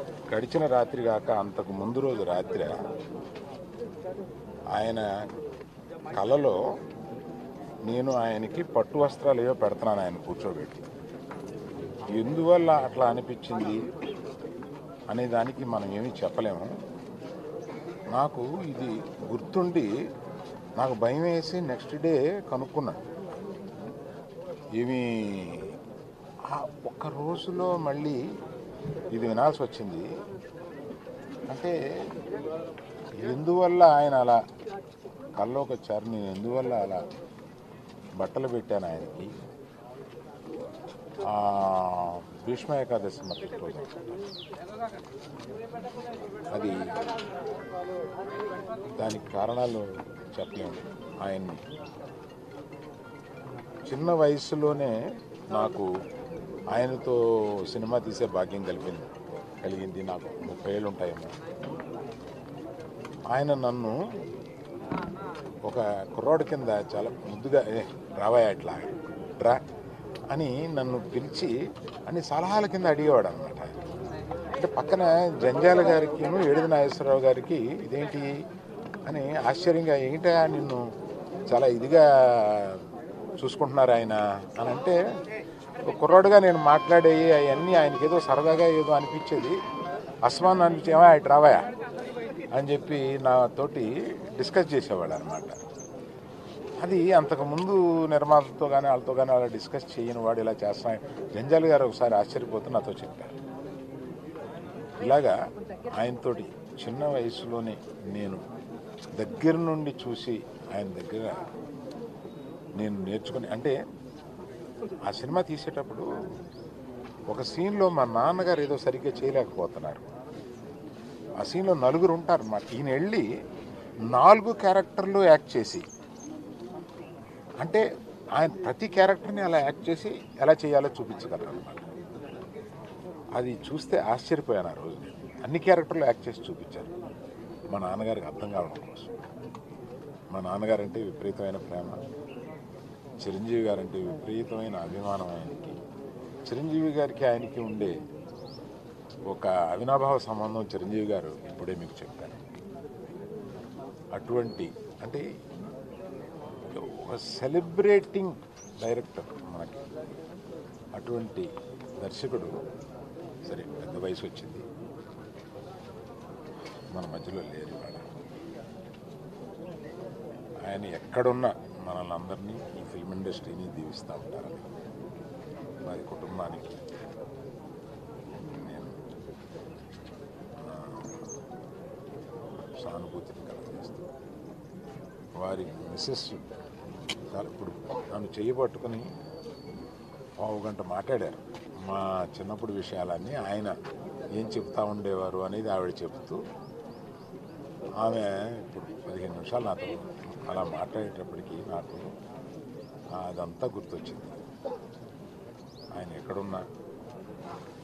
గడిచిన రాత్రి కాక అంతకు ముందు రోజు రాత్రి ఆయన కలలో నేను ఆయనకి పట్టు వస్త్రాలు ఏవో పెడుతున్నాను ఆయన కూర్చోబెట్టి ఎందువల్ల అట్లా అనిపించింది అనే దానికి మనం ఏమీ చెప్పలేము నాకు ఇది గుర్తుండి నాకు భయం వేసి నెక్స్ట్ డే కనుక్కున్నాను ఇవి ఆ ఒక్క రోజులో మళ్ళీ ఇది వినాల్సి వచ్చింది అంటే ఎందువల్ల ఆయన అలా కల్లోకి వచ్చారు నేను ఎందువల్ల అలా బట్టలు పెట్టాను ఆయనకి ఆ, భీష్మ ఏకాదశి మరుసటి రోజు అనుకుంటా. అది దానికి కారణాలు చెప్పలేము ఆయన్ని చిన్న వయసులోనే నాకు ఆయనతో సినిమా తీసే భాగ్యం కలిగింది కలిగింది నాకు ముప్పై ఏళ్ళు ఉంటాయేమో ఆయన నన్ను ఒక కుర్రాడు కింద చాలా ముద్దుగా ఏ రావాయా ఇట్లా రా అని నన్ను పిలిచి అన్ని సలహాల కింద అడిగేవాడు అనమాట అంటే పక్కన జంజాల గారికి ఏడుది నాగేశ్వరరావు గారికి ఇదేంటి అని ఆశ్చర్యంగా ఏంటా నిన్ను చాలా ఇదిగా చూసుకుంటున్నారు ఆయన అని అంటే ఒక కుర్రాడుగా నేను మాట్లాడేవి అవన్నీ ఆయనకి ఏదో సరదాగా ఏదో అనిపించేది అస్మాన్ అనిపించేవా ఇటు రావాయా అని చెప్పి నాతోటి డిస్కస్ చేసేవాడు అనమాట అది అంతకుముందు నిర్మాతలతో కానీ వాళ్ళతో కానీ అలా డిస్కస్ చేయని వాడు ఇలా చేస్తున్నా జంజాల్ గారు ఒకసారి ఆశ్చర్యపోతూ నాతో చెప్పారు ఇలాగా ఆయనతోటి చిన్న వయసులోనే నేను దగ్గర నుండి చూసి ఆయన దగ్గర నేను నేర్చుకుని అంటే ఆ సినిమా తీసేటప్పుడు ఒక సీన్లో మా నాన్నగారు ఏదో సరిగ్గా చేయలేకపోతున్నారు ఆ సీన్లో నలుగురు ఉంటారు అన్నమాట ఈయన వెళ్ళి నాలుగు క్యారెక్టర్లు యాక్ట్ చేసి అంటే ఆయన ప్రతి క్యారెక్టర్ని అలా యాక్ట్ చేసి ఎలా చేయాలో చూపించగలరు అనమాట అది చూస్తే ఆశ్చర్యపోయాను ఆ రోజు నేను. అన్ని క్యారెక్టర్లు యాక్ట్ చేసి చూపించారు మా నాన్నగారికి అర్థం కావడం కోసం మా నాన్నగారు అంటే విపరీతమైన ప్రేమ చిరంజీవి గారంటే విపరీతమైన అభిమానం ఆయనకి చిరంజీవి గారికి ఆయనకి ఉండే ఒక అవినాభావ సంబంధం చిరంజీవి గారు ఇప్పుడే మీకు చెప్పారు అటువంటి అంటే ఒక సెలబ్రేటింగ్ డైరెక్టర్ మనకి అటువంటి దర్శకుడు సరే పెద్ద వయసు వచ్చింది మన మధ్యలో లేరు ఇవాళ ఆయన ఎక్కడున్నా మనల్ని అందరినీ ఈ ఫిల్మ్ ఇండస్ట్రీని దీవిస్తూ ఉంటారని వారి కుటుంబానికి నేను నా సానుభూతిని కలగజేస్తాను వారి మిస్సెస్ చాలా ఇప్పుడు నన్ను చెయ్యి పట్టుకుని పావు గంట మాట్లాడారు మా చిన్నప్పుడు విషయాలన్నీ ఆయన ఏం చెప్తా ఉండేవారు అనేది ఆవిడ చెప్తూ ఆమె ఇప్పుడు పదిహేను నిమిషాలు నాతో అలా మాట్లాడేటప్పటికి నాకు అదంతా గుర్తొచ్చింది ఆయన ఎక్కడున్నా